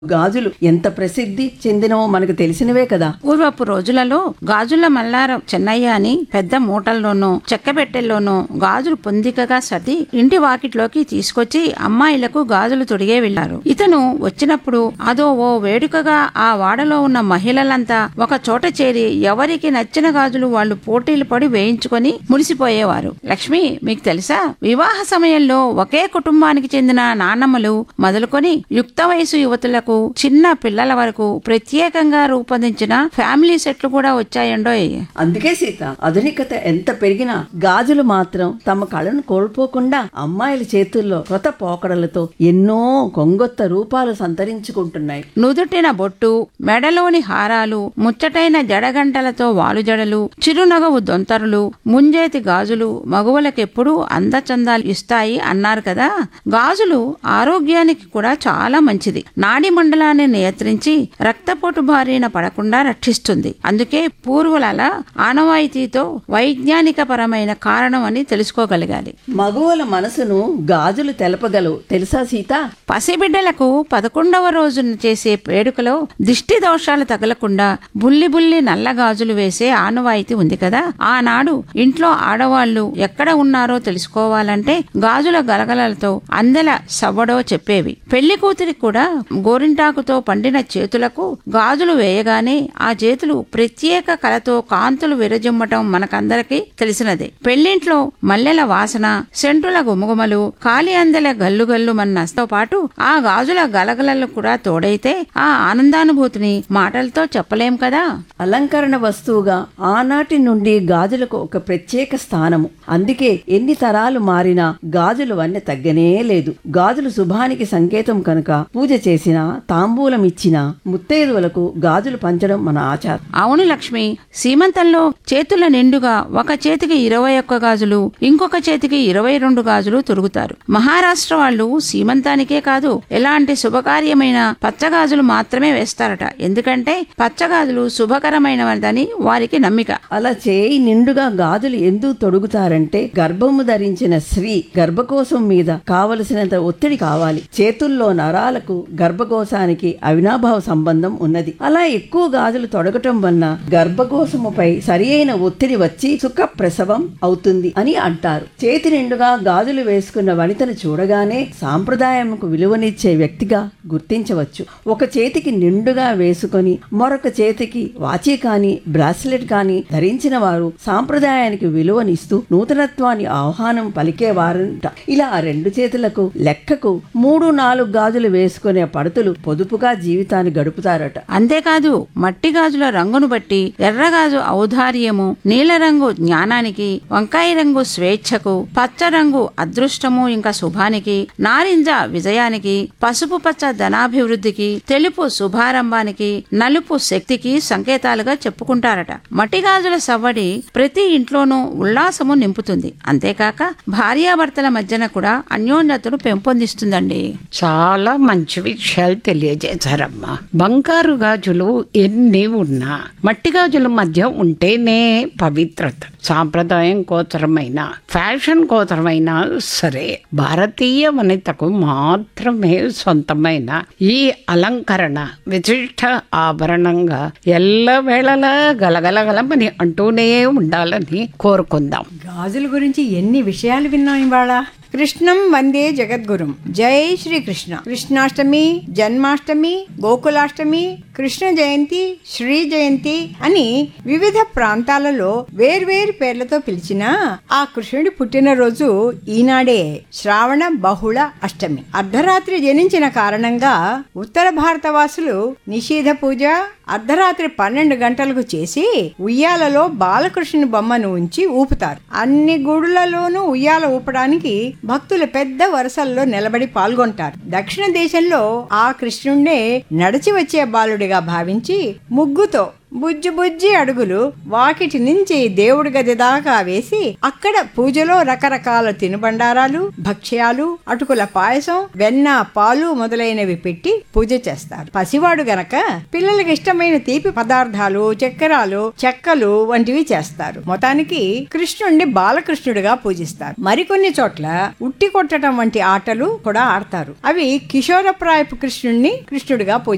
గాజులు ఎంత ప్రసిద్ధి చెందినవో మనకు తెలిసినవే కదా పూర్వపు రోజులలో గాజుల మల్లారం చెన్నయ్య అని పెద్ద మూటల్లోనూ చెక్కబెట్టెల్లోనూ గాజులు పొందికగా సర్ది ఇంటి వాకిట్లోకి తీసుకొచ్చి అమ్మాయిలకు గాజులు తొడిగే వెళ్లారు ఇతను వచ్చినప్పుడు అదో ఓ వేడుకగా ఆ వాడలో ఉన్న మహిళలంతా ఒక చోట చేరి ఎవరికి నచ్చిన గాజులు వాళ్ళు పోటీలు పడి వేయించుకొని మురిసిపోయేవారు లక్ష్మి మీకు తెలుసా వివాహ సమయంలో ఒకే కుటుంబానికి చెందిన నాన్నమ్మలు మొదలుకొని యుక్త వయసు యువతులకు చిన్న పిల్లల వరకు ప్రత్యేకంగా రూపొందించిన ఫ్యామిలీ సెట్లు కూడా వచ్చాయండోయ్ అందుకే సీత ఆధునికత ఎంత పెరిగినా గాజులు మాత్రం తమ కళను కోల్పోకుండా అమ్మాయిల చేతుల్లో కొత్త పోకడలతో ఎన్నో కొంగొత్త రూపాలు సంతరించుకుంటున్నాయి నుదుటిన బొట్టు మెడలోని హారాలు ముచ్చటైన జడగంటలతో వాలుజడలు చిరునగవు దొంతరులు ముంజేతి గాజులు మగువలకెప్పుడూ అందచందాలు ఇస్తాయి అన్నారు కదా గాజులు ఆరోగ్యానికి కూడా చాలా మంచిది నాడి మండలాన్ని నియంత్రించి రక్తపోటు బారిన పడకుండా రక్షిస్తుంది అందుకే పూర్వుల ఆనవాయితీతో వైజ్ఞానిక పరమైన కారణం అని తెలుసుకోగలగాలి మగువల మనసును గాజులు తెలపగలవు తెలుసా సీత పసిబిడ్డలకు పదకొండవ రోజున చేసే వేడుకలో దిష్టి దోషాలు తగలకుండా బుల్లి బుల్లి నల్ల గాజులు వేసే ఆనవాయితీ ఉంది కదా ఆనాడు ఇంట్లో ఆడవాళ్లు ఎక్కడ ఉన్నారో తెలుసుకోవాలంటే గాజుల గలగలలతో అందెల సవ్వడో చెప్పేవి పెళ్లి కూతురికి కూడా గోరింటాకుతో పండిన చేతులకు గాజులు వేయగానే ఆ చేతులు ప్రత్యేక కలతో కాంతులు విరజిమ్మటం మనకందరికీ తెలిసినదే పెళ్లింట్లో మల్లెల వాసన సెంటుల గుమగుమలు కాలి అందెల గల్లు గల్లు మన్నతో పాటు ఆ గాజుల గలగలలు కూడా తోడైతే ఆ ఆనందానుభూతిని మాటలతో చెప్పలేం కదా అలంకరణ వస్తువుగా ఆనాటి నుండి గాజులకు ఒక ప్రత్యేక స్థానము అందుకే ఎన్ని తరాలు మారినా గాజులు వన్నె తగ్గనే లేదు గాజులు శుభానికి సంకేతం కనుక పూజ చేసినా తాంబూలం ఇచ్చినా ముత్తైదువులకు గాజులు పంచడం మన ఆచారం అవును లక్ష్మి సీమంతంలో చేతుల నిండుగా ఒక చేతికి ఇరవై ఒక్క గాజులు ఇంకొక చేతికి ఇరవై రెండు గాజులు తొరుగుతారు మహారాష్ట్ర వాళ్ళు సీమంతానికే కాదు ఎలాంటి శుభకార్యమైన పచ్చగాజులు మాత్రమే వేస్తారట ఎందుకంటే పచ్చగాజులు శుభకరమైనదని వారికి నమ్మిక అలా చేయి నిండుగా గాజులు ఎందుకు తొడుగుతారంటే గర్భము ధరించిన స్త్రీ గర్భకోశం మీద కావలసినంత ఒత్తిడి కావాలి చేతుల్లో నరాలకు గర్భకోశానికి అవినాభావ సంబంధం ఉన్నది అలా ఎక్కువ గాజులు తొడగటం వలన గర్భకోశముపై సరి అయిన ఒత్తిడి వచ్చి సుఖ ప్రసవం అవుతుంది అని అంటారు చేతి నిండుగా గాజులు వేసుకున్న వనితను చూడగానే సాంప్రదాయంకు విలువనిచ్చే వ్యక్తిగా గుర్తించవచ్చు ఒక చేతికి నిండుగా వేసుకొని మరొక చేతికి వాచి కానీ బ్రాస్లెట్ కానీ ధరించిన వారు సాంప్రదాయానికి విలువనిస్తూ నూతనత్వాన్ని ఆహ్వానం పలికేవారంట ఇలా ఆ రెండు చేతులకు లెక్కకు మూడు నాలుగు గాజులు వేసుకునే పడతులు పొదుపుగా జీవితాన్ని గడుపుతారట అంతేకాదు మట్టి గాజుల రంగును బట్టి ఎర్రగాజు ఔదార్యము నీలరంగు జ్ఞానానికి వంకాయ రంగు స్వేచ్ఛకు పచ్చ రంగు అదృష్టము ఇంకా శుభానికి నారింజ విజయానికి పసుపు పచ్చ ధనాభివృద్ధికి తెలుపు శుభారంభానికి నలుపు శక్తికి సంకేతాలుగా చెప్పుకుంటారట మట్టి గాజుల సవ్వడి ప్రతి ఇంట్లోనూ ఉల్లాసము నింపుతుంది అంతేకాక భార్యాభర్తల మధ్యన కూడా అన్యోన్యతను పెంపొందిస్తుందండి చాలా మంచి విషయాలు తెలియజేశారమ్మా బంగారు గాజులు ఎన్ని ఉన్నా మట్టి గాజుల మధ్య ఉంటేనే పవిత్రత సాంప్రదాయం కోసరమైన ఫ్యాషన్ కోసరమైన సరే భారతీయ వనితకు మాత్రమే సొంతమైన ఈ అలంకరణ విశిష్ట ఆభరణంగా ఎల్లవేళలా గలగలగలమని అంటూనే ఉండాలని కోరుకుందాం గాజుల గురించి ఎన్ని విషయాలు విన్నాం ఇవాళ కృష్ణం వందే జగద్గురుం జై శ్రీకృష్ణ కృష్ణాష్టమి జన్మాష్టమి గోకులాష్టమి కృష్ణ జయంతి శ్రీ జయంతి అని వివిధ ప్రాంతాలలో వేర్వేరు పేర్లతో పిలిచిన ఆ కృష్ణుడి పుట్టినరోజు ఈనాడే శ్రావణ బహుళ అష్టమి అర్ధరాత్రి జనించిన కారణంగా ఉత్తర భారతవాసులు నిషేధ పూజ అర్ధరాత్రి పన్నెండు గంటలకు చేసి ఉయ్యాలలో బాలకృష్ణుని బొమ్మను ఉంచి ఊపుతారు అన్ని గుడులలోనూ ఉయ్యాల ఊపడానికి భక్తులు పెద్ద వరుసల్లో నిలబడి పాల్గొంటారు దక్షిణ దేశంలో ఆ కృష్ణుణ్ణే నడిచి వచ్చే బాలుడిగా భావించి ముగ్గుతో బుజ్జి బుజ్జి అడుగులు వాకిటి నుంచి దేవుడి గది దాకా వేసి అక్కడ పూజలో రకరకాల తినుబండారాలు భక్ష్యాలు అటుకుల పాయసం వెన్న పాలు మొదలైనవి పెట్టి పూజ చేస్తారు పసివాడు గనక పిల్లలకి ఇష్టమైన తీపి పదార్థాలు చక్కెరాలు చెక్కలు వంటివి చేస్తారు మొత్తానికి కృష్ణుణ్ణి బాలకృష్ణుడిగా పూజిస్తారు మరికొన్ని చోట్ల ఉట్టి కొట్టడం వంటి ఆటలు కూడా ఆడతారు అవి కిషోరప్రాయపు కృష్ణుణ్ణి కృష్ణుడిగా పూజ